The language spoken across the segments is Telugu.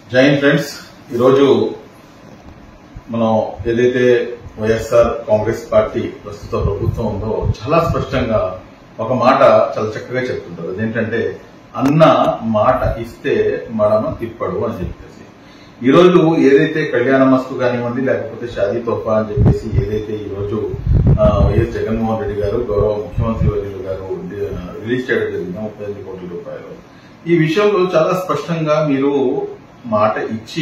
జై హింద్ ఫ్రెండ్స్ ఈరోజు మనం ఏదైతే వైఎస్ఆర్ కాంగ్రెస్ పార్టీ ప్రస్తుత ప్రభుత్వం ఉందో చాలా స్పష్టంగా ఒక మాట చాలా చక్కగా చెప్తుంటారు అదేంటంటే అన్న మాట ఇస్తే మడమ తిప్పడు అని చెప్పేసి ఈ రోజు ఏదైతే కళ్యాణ మస్తు కానివ్వండి లేకపోతే షాదీ తోఫా అని చెప్పేసి ఏదైతే ఈ రోజు ఆ, వైఎస్ జగన్మోహన్ రెడ్డి గారు గౌరవ ముఖ్యమంత్రి వర్యులు గారు డి- రిలీజ్ చేయడం జరిగింది ముప్పై ఎనిమిది కోట్ల రూపాయలు ఈ విషయంలో చాలా స్పష్టంగా మీరు మాట ఇచ్చి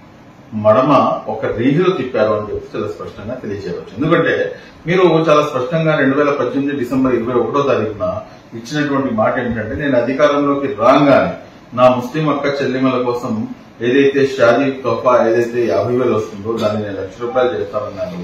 మడమ ఒక రీతిలో తిప్పారు అని చెప్పి చాలా స్పష్టంగా తెలియజేయవచ్చు ఎందుకంటే మీరు చాలా స్పష్టంగా రెండు వేల పద్దెనిమిది డిసెంబర్ ఇరవై ఒకటో తారీఖున ఇచ్చినటువంటి మాట ఏంటంటే నేను అధికారంలోకి రాగానే నా ముస్లిం అక్క చెల్లెమ్మల కోసం ఏదైతే షాదీ తోఫా ఏదైతే యాభై వేలు వస్తుందో దాన్ని నేను లక్ష రూపాయలు చేస్తానన్నాను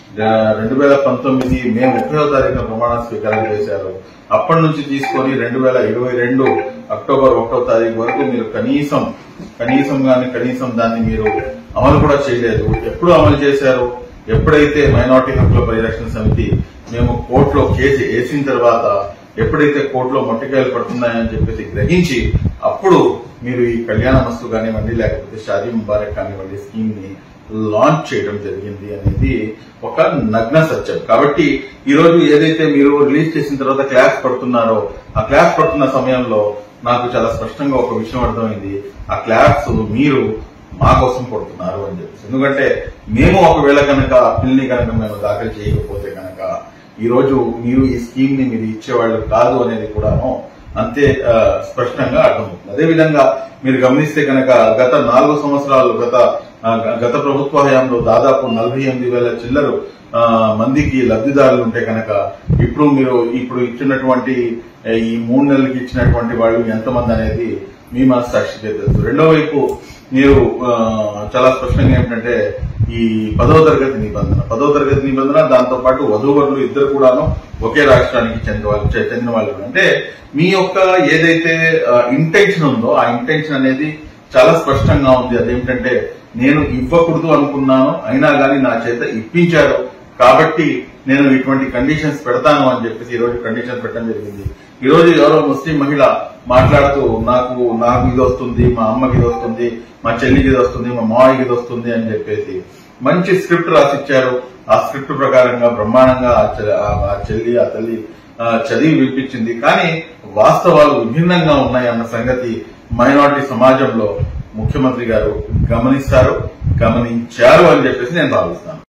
రెండు వేల పంతొమ్మిది మే ముప్పై తారీఖున ప్రమాణ స్వీకారం చేశారు అప్పటి నుంచి తీసుకొని రెండు వేల ఇరవై రెండు అక్టోబర్ ఒకటో తారీఖు వరకు మీరు కనీసం కనీసం గాని కనీసం దాన్ని మీరు అమలు కూడా చేయలేదు ఎప్పుడు అమలు చేశారు ఎప్పుడైతే మైనార్టీ హక్కుల పరిరక్షణ సమితి మేము కోర్టులో కేసు వేసిన తర్వాత ఎప్పుడైతే కోర్టులో మొట్టికాయలు పడుతున్నాయని చెప్పేసి గ్రహించి అప్పుడు మీరు ఈ కళ్యాణ మస్తు కానివ్వండి లేకపోతే షాదీ ముబారక్ కానివ్వండి స్కీమ్ ని లాంచ్ చేయడం జరిగింది అనేది ఒక నగ్న సత్యం కాబట్టి ఈ రోజు ఏదైతే మీరు రిలీజ్ చేసిన తర్వాత క్లాస్ పడుతున్నారో ఆ క్లాస్ పడుతున్న సమయంలో నాకు చాలా స్పష్టంగా ఒక విషయం అర్థమైంది ఆ క్లాస్ మీరు మా కోసం పడుతున్నారు అని చెప్పేసి ఎందుకంటే మేము ఒకవేళ కనుక అప్పీల్ ని కనుక మేము దాఖలు చేయకపోతే కనుక ఈ రోజు మీరు ఈ స్కీమ్ ని మీరు ఇచ్చేవాళ్ళు కాదు అనేది కూడాను అంతే ఆ, స్పష్టంగా అర్థమవుతుంది అదేవిధంగా మీరు గమనిస్తే కనుక గత నాలుగు సంవత్సరాలు గత ఆ, గత ప్రభుత్వ హయాంలో దాదాపు నలభై ఎనిమిది వేల చిల్లరు ఆ, మందికి లబ్ధిదారులు ఉంటే కనుక ఇప్పుడు మీరు ఇప్పుడు ఇచ్చినటువంటి ఆ, ఈ మూడు నెలలకి ఇచ్చినటువంటి వాళ్ళు ఎంతమంది అనేది మీ మన సాక్షిగా తెలుసు రెండో వైపు మీరు ఆ, చాలా స్పష్టంగా ఏమిటంటే ఈ పదవ తరగతి నిబంధన పదవ తరగతి నిబంధన దాంతో పాటు వధూవరులు ఇద్దరు కూడాను ఒకే రాష్ట్రానికి చెందిన వాళ్ళు చె- చెందిన వాళ్ళు అంటే మీ యొక్క ఏదైతే ఇంటెన్షన్ ఉందో ఆ ఇంటెన్షన్ అనేది చాలా స్పష్టంగా ఉంది అదేమిటంటే నేను ఇవ్వకూడదు అనుకున్నాను అయినా గానీ నా చేత ఇప్పించారు కాబట్టి నేను ఇటువంటి కండిషన్స్ పెడతాను అని చెప్పేసి ఈ రోజు కండిషన్ పెట్టడం జరిగింది ఈ రోజు ఎవరో ముస్లిం మహిళ మాట్లాడుతూ నాకు నాకు ఇది వస్తుంది మా అమ్మకి ఇది వస్తుంది మా చెల్లికి ఇది వస్తుంది మా మావయ్యకి ఇది వస్తుంది అని చెప్పేసి మంచి స్క్రిప్ట్ రాసిచ్చారు ఆ స్క్రిప్ట్ ప్రకారంగా బ్రహ్మాండంగా ఆ చె- ఆ- ఆ చెల్లి ఆ తల్లి ఆ, చదివి వినిపించింది కానీ వాస్తవాలు విభిన్నంగా ఉన్నాయన్న సంగతి మైనారిటీ సమాజంలో ముఖ్యమంత్రి గారు గమనిస్తారు గమనించారు అని చెప్పేసి నేను భావిస్తాను